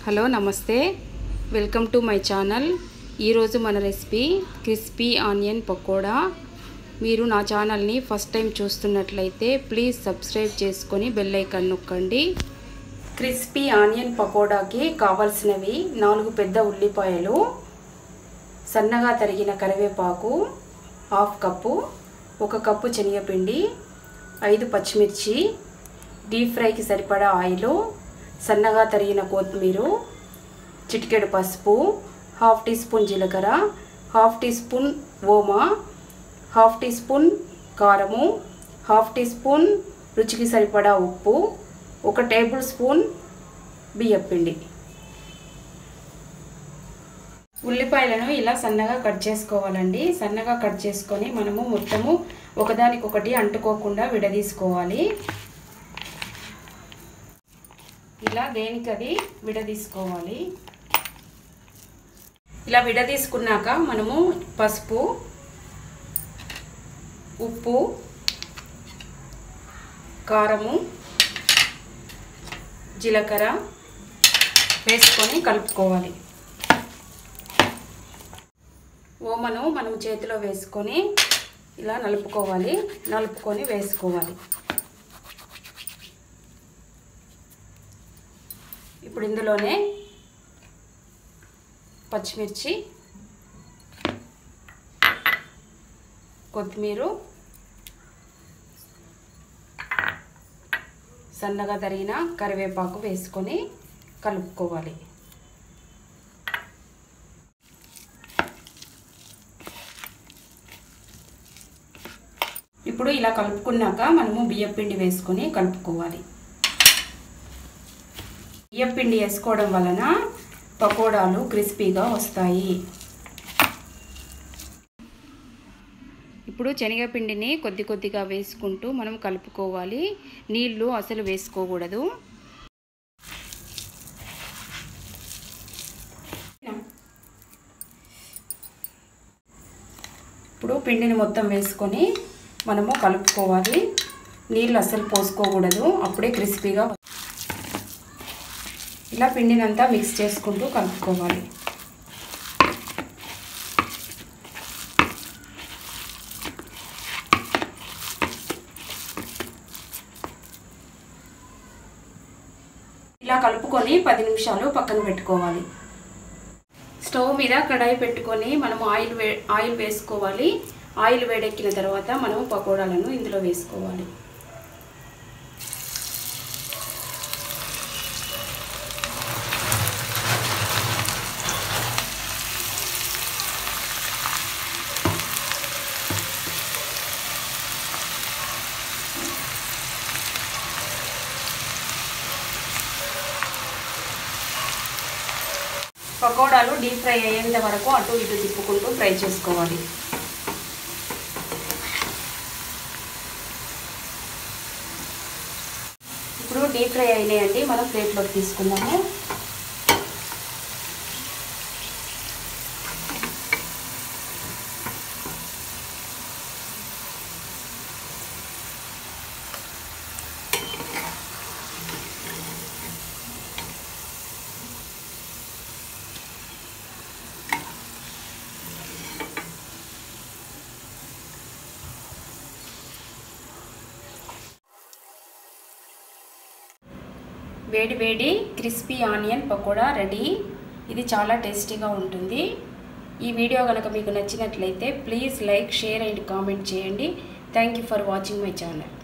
hello నమస్తే welcome to my channel ఈరోజు మన రెసిపీ క్రిస్పీ ఆనియన్ పకోడా మీరు నా ఛానల్ని ఫస్ట్ టైం చూస్తున్నట్లయితే ప్లీజ్ సబ్స్క్రైబ్ చేసుకొని బెల్ ఐకాన్ నొక్కండి క్రిస్పీ ఆనియన్ పకోడాకి కావాల్సినవి నాలుగు పెద్ద ఉల్లిపాయలు సన్నగా తరిగిన కరివేపాకు హాఫ్ కప్పు ఒక కప్పు శనగపిండి ఐదు పచ్చిమిర్చి డీప్ ఫ్రైకి సరిపడా ఆయిల్ సన్నగా తరిగిన కొత్తిమీర చిటికెడు పసుపు హాఫ్ టీ స్పూన్ జీలకర్ర హాఫ్ టీ స్పూన్ ఓమా హాఫ్ టీ స్పూన్ కారము హాఫ్ టీ స్పూన్ రుచికి సరిపడా ఉప్పు ఒక టేబుల్ స్పూన్ బియ్యపిండి ఉల్లిపాయలను ఇలా సన్నగా కట్ చేసుకోవాలండి సన్నగా కట్ చేసుకొని మనము మొత్తము ఒకదానికొకటి అంటుకోకుండా విడదీసుకోవాలి ఇలా దేనికది విడదీసుకోవాలి ఇలా విడదీసుకున్నాక మనము పసుపు ఉప్పు కారము జీలకర్ర వేసుకొని కలుపుకోవాలి ఓమను మనం చేతిలో వేసుకొని ఇలా నలుపుకోవాలి నలుపుకొని వేసుకోవాలి ఇప్పుడు ఇందులోనే పచ్చిమిర్చి కొత్తిమీర సన్నగా తరిగిన కరివేపాకు వేసుకొని కలుపుకోవాలి ఇప్పుడు ఇలా కలుపుకున్నాక మనము బియ్యపిండి వేసుకొని కలుపుకోవాలి బియ్యపిండి వేసుకోవడం వలన పకోడాలు క్రిస్పీగా వస్తాయి ఇప్పుడు శనగపిండిని కొద్ది కొద్దిగా వేసుకుంటూ మనం కలుపుకోవాలి నీళ్లు అసలు వేసుకోకూడదు ఇప్పుడు పిండిని మొత్తం వేసుకొని మనము కలుపుకోవాలి నీళ్ళు అస్సలు పోసుకోకూడదు అప్పుడే క్రిస్పీగా ఇలా పిండినంతా మిక్స్ చేసుకుంటూ కలుపుకోవాలి ఇలా కలుపుకొని పది నిమిషాలు పక్కన పెట్టుకోవాలి స్టవ్ మీద కడాయి పెట్టుకొని మనం ఆయిల్ వే ఆయిల్ వేసుకోవాలి ఆయిల్ వేడెక్కిన తర్వాత మనం పకోడాలను ఇందులో వేసుకోవాలి పకోడాలు డీప్ ఫ్రై అయ్యేంత వరకు అటు ఇటు తిప్పుకుంటూ ఫ్రై చేసుకోవాలి ఇప్పుడు డీప్ ఫ్రై అయినాయండి మనం ప్లేట్లోకి తీసుకుందాము వేడి వేడి క్రిస్పీ ఆనియన్ పకోడా రెడీ ఇది చాలా టేస్టీగా ఉంటుంది ఈ వీడియో కనుక మీకు నచ్చినట్లయితే please like share and comment చేయండి thank you for watching my channel